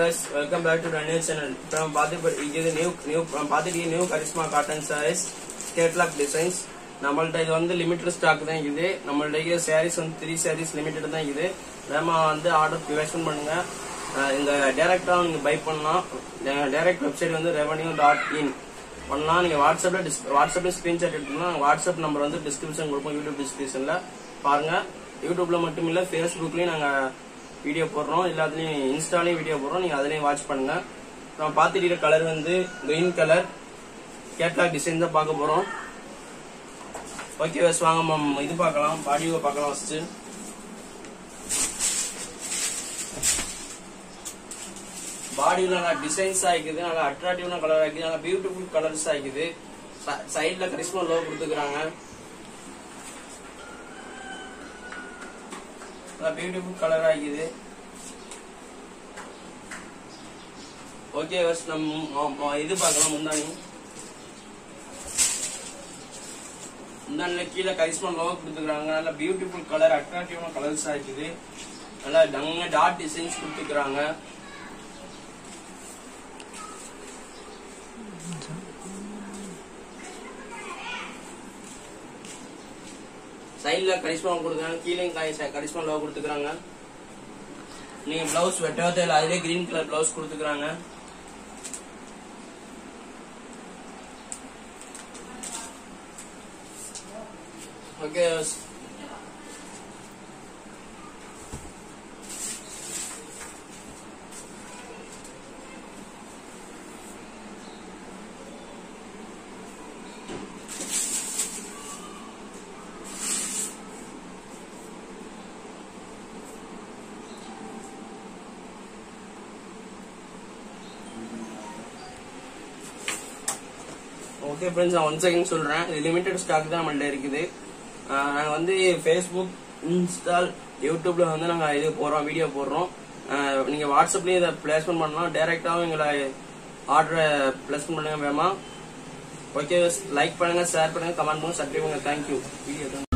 guys, welcome back to the new channel. From பார்த்து இது new new பார்த்துட்டு new Karishma cotton saris catalogue designs நம்மள்ட்ட இது வந்து லிமிட்டட் ஸ்டாக் தான் இது நம்மள்ட்ட சாரீஸ் வந்து த்ரீ சாரீஸ் லிமிட்டட் தான் இது வேமா வந்து ஆர்டர் பிளேஸ்மெண்ட் பண்ணுங்க அஹ் இந்த டைரக்டா நீங்க பை பண்ணலாம் டைரக்ட் வெப்சைட் வந்து ரெவன்யூ டாட் இன் பண்ணலாம் நீங்க வாட்ஸ்அப்ல dis- வாட்ஸ்அப்ல ஸ்கிரீன்ஷாட் எடுத்துக்கலாம் வாட்ஸ்அப் நம்பர் வந்து டிஸ்கிரிப்ஷன் கொடுப்போம் யூடியூப் டிஸ்கிரிப்ஷன்ல பாருங்க யூடியூப்ல மட்டும் இல்ல ஃபேஸ்புக்லயும் நாங்க வீடியோ போடுறோம் எல்லாத்துலயும் இன்ஸ்டாலையும் வீடியோ போடுறோம் நீங்க அதுலயும் வாட்ச் பண்ணுங்க நம்ம பார்த்துட்டு கலர் வந்து கிரீன் கலர் கேட்லாக் டிசைன் தான் பார்க்க போறோம் ஓகே வஸ் வாங்க மேம் இது பார்க்கலாம் பாடியோ பார்க்கலாம் ஃபர்ஸ்ட் பாடியில் நல்லா டிசைன்ஸ் ஆகிக்குது நல்லா அட்ராக்டிவான கலர் ஆகிக்குது நல்லா பியூட்டிஃபுல் கலர்ஸ் ஆகிக்குது சைட்ல கரிஸ்மா லோ கொடுத்துக்கிறாங்க நல்லா பியூட்டிஃபுல் கலர் ஆகிக்குது ஓகே வஸ் நம்ம இது பார்க்கலாம் முந்தானி முந்தானில கீழே கரிஸ்மா லோ கொடுத்துக்கிறாங்க நல்லா பியூட்டிஃபுல் கலர் அட்ராக்டிவான கலர்ஸ் ஆகிக்குது நல்லா டங்க டாட் டிசைன்ஸ் கொடுத்துக்கிறாங்க சைடுல கரிஸ்மா கொடுக்குறாங்க கீழே கரிஸ்மா லோ கொடுத்துக்கிறாங்க நீங்க பிளவுஸ் வெட்டவே தேவையில்ல அதுலயே கிரீன் கலர் பிளவுஸ் கொடுத்துக்கிறாங்க ஓகே ஓகே ஃப்ரெண்ட்ஸ் நான் ஒன் செகண்ட் சொல்றேன் இது லிமிடெட் ஸ்டாக் தான் நம்மள்ட்ட இருக்குது ஆஹ் நாங்க வந்து ஃபேஸ்புக் இன்ஸ்டால் யூடியூப்ல வந்து நாங்க இது போடுறோம் வீடியோ போடுறோம் ஆஹ் நீங்க வாட்ஸ்அப்லயும் இதை பிளேஸ்மெண்ட் பண்ணலாம் டைரக்டாவும் எங்களை ஆர்டரை பிளேஸ்மெண்ட் பண்ணுங்க வேமா ஓகே லைக் பண்ணுங்க ஷேர் பண்ணுங்க கமெண்ட் பண்ணுங்க சப்ஸ்கிரைப் பண்ணுங்க தேங்க்யூ வீடியோ